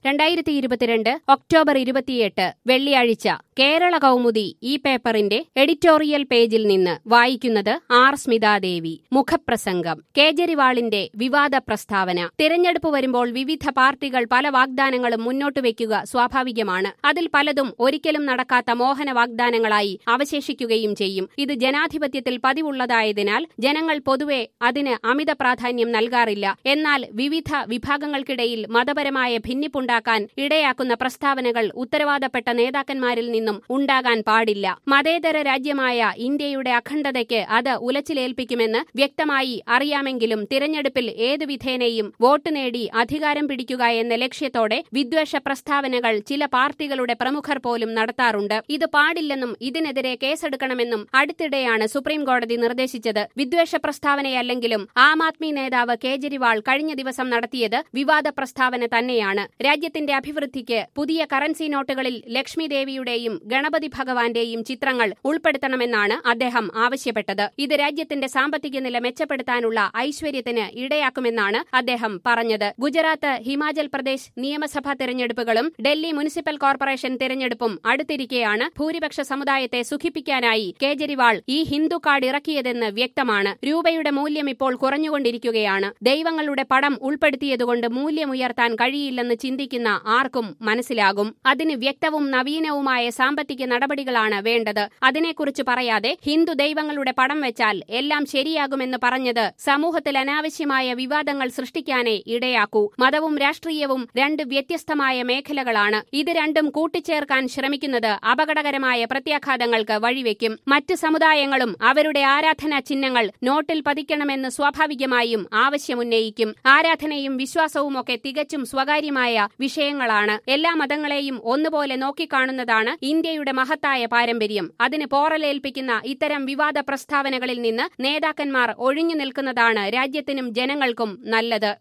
രണ്ടായിരത്തി ഇരുപത്തിരണ്ട് ഒക്ടോബർ ഇരുപത്തിയെട്ട് വെള്ളിയാഴ്ച കേരള കൗമുദി ഈ പേപ്പറിന്റെ എഡിറ്റോറിയൽ പേജിൽ നിന്ന് വായിക്കുന്നത് ആർ സ്മിതാദേവി മുഖപ്രസംഗം കേജ്രിവാളിന്റെ വിവാദ പ്രസ്താവന തിരഞ്ഞെടുപ്പ് വരുമ്പോൾ വിവിധ പാർട്ടികൾ പല വാഗ്ദാനങ്ങളും മുന്നോട്ട് വയ്ക്കുക സ്വാഭാവികമാണ് അതിൽ പലതും ഒരിക്കലും നടക്കാത്ത മോഹന വാഗ്ദാനങ്ങളായി അവശേഷിക്കുകയും ചെയ്യും ഇത് ജനാധിപത്യത്തിൽ പതിവുള്ളതായതിനാൽ ജനങ്ങൾ പൊതുവെ അതിന് അമിത പ്രാധാന്യം നൽകാറില്ല എന്നാൽ വിവിധ വിഭാഗങ്ങൾക്കിടയിൽ മതപരമായ ഭിന്നിപ്പുണ്ടാക്കാൻ ഇടയാക്കുന്ന പ്രസ്താവനകൾ ഉത്തരവാദപ്പെട്ട നേതാക്കന്മാരിൽ നിന്നും ഉണ്ടാകാൻ പാടില്ല മതേതര രാജ്യമായ ഇന്ത്യയുടെ അഖണ്ഡതയ്ക്ക് അത് ഉലച്ചിലേൽപ്പിക്കുമെന്ന് വ്യക്തമായി അറിയാമെങ്കിലും തിരഞ്ഞെടുപ്പിൽ ഏതു വിധേനയും വോട്ട് നേടി അധികാരം പിടിക്കുക എന്ന ലക്ഷ്യത്തോടെ വിദ്വേഷ പ്രസ്താവനകൾ ചില പാർട്ടികളുടെ പ്രമുഖർ പോലും നടത്താറുണ്ട് ഇത് പാടില്ലെന്നും ഇതിനെതിരെ കേസെടുക്കണമെന്നും അടുത്തിടെയാണ് സുപ്രീം കോടതി നിർദ്ദേശിച്ചത് വിദ്വേഷ പ്രസ്താവനയല്ലെങ്കിലും ആം ആദ്മി നേതാവ് കേജ്രിവാൾ കഴിഞ്ഞ ദിവസം നടത്തിയത് വിവാദ പ്രസ്താവന തന്നെയാണ് രാജ്യത്തിന്റെ അഭിവൃദ്ധിക്ക് പുതിയ കറൻസി നോട്ടുകളിൽ ലക്ഷ്മി ദേവിയുടെയും ഗണപതി ഭഗവാന്റെയും ചിത്രങ്ങൾ ഉൾപ്പെടുത്തണമെന്നാണ് അദ്ദേഹം ആവശ്യപ്പെട്ടത് ഇത് രാജ്യത്തിന്റെ സാമ്പത്തിക നില മെച്ചപ്പെടുത്താനുള്ള ഐശ്വര്യത്തിന് ഇടയാക്കുമെന്നാണ് അദ്ദേഹം പറഞ്ഞത് ഗുജറാത്ത് ഹിമാചൽ പ്രദേശ് നിയമസഭാ തെരഞ്ഞെടുപ്പുകളും ഡൽഹി മുനിസിപ്പൽ കോർപ്പറേഷൻ തെരഞ്ഞെടുപ്പും അടുത്തിരിക്കെയാണ് ഭൂരിപക്ഷ സമുദായത്തെ സുഖിപ്പിക്കാനായി കേജ്രിവാൾ ഈ ഹിന്ദു കാർഡ് ഇറക്കിയതെന്ന് വ്യക്തമാണ് രൂപയുടെ മൂല്യം ഇപ്പോൾ കുറഞ്ഞുകൊണ്ടിരിക്കുകയാണ് ദൈവങ്ങളുടെ പടം ഉൾപ്പെടുത്തിയതുകൊണ്ട് മൂല്യമുയർത്താൻ കഴിയില്ലെന്ന് ചിന്തിക്കുന്ന ആർക്കും മനസ്സിലാകും അതിന് വ്യക്തവും നവീനവുമായ സാമ്പത്തിക നടപടികളാണ് വേണ്ടത് അതിനെക്കുറിച്ച് പറയാതെ ഹിന്ദു ദൈവങ്ങളുടെ പടം വെച്ചാൽ എല്ലാം ശരിയാകുമെന്ന് പറഞ്ഞത് സമൂഹത്തിൽ അനാവശ്യമായ വിവാദങ്ങൾ സൃഷ്ടിക്കാനേ ഇടയാക്കൂ മതവും രാഷ്ട്രീയവും രണ്ട് വ്യത്യസ്തമായ മേഖലകളാണ് ഇത് രണ്ടും കൂട്ടിച്ചേർക്കാൻ ശ്രമിക്കുന്നത് അപകടകരമായ പ്രത്യാഘാതങ്ങൾക്ക് വഴിവെക്കും മറ്റ് സമുദായങ്ങളും അവരുടെ ആരാധനാ ചിഹ്നങ്ങൾ നോട്ടിൽ പതിക്കണമെന്ന് സ്വാഭാവികമായും ആവശ്യമുന്നയിക്കും ആരാധനയും വിശ്വാസവുമൊക്കെ തികച്ചും സ്വകാര്യമായ വിഷയങ്ങളാണ് എല്ലാ മതങ്ങളെയും ഒന്നുപോലെ നോക്കിക്കാണുന്നതാണ് ഇന്ത്യയുടെ മഹത്തായ പാരമ്പര്യം അതിന് പോറലേൽപ്പിക്കുന്ന ഇത്തരം വിവാദ പ്രസ്താവനകളിൽ നിന്ന് നേതാക്കന്മാർ ഒഴിഞ്ഞു നിൽക്കുന്നതാണ് രാജ്യത്തിനും ജനങ്ങൾക്കും നല്ലത്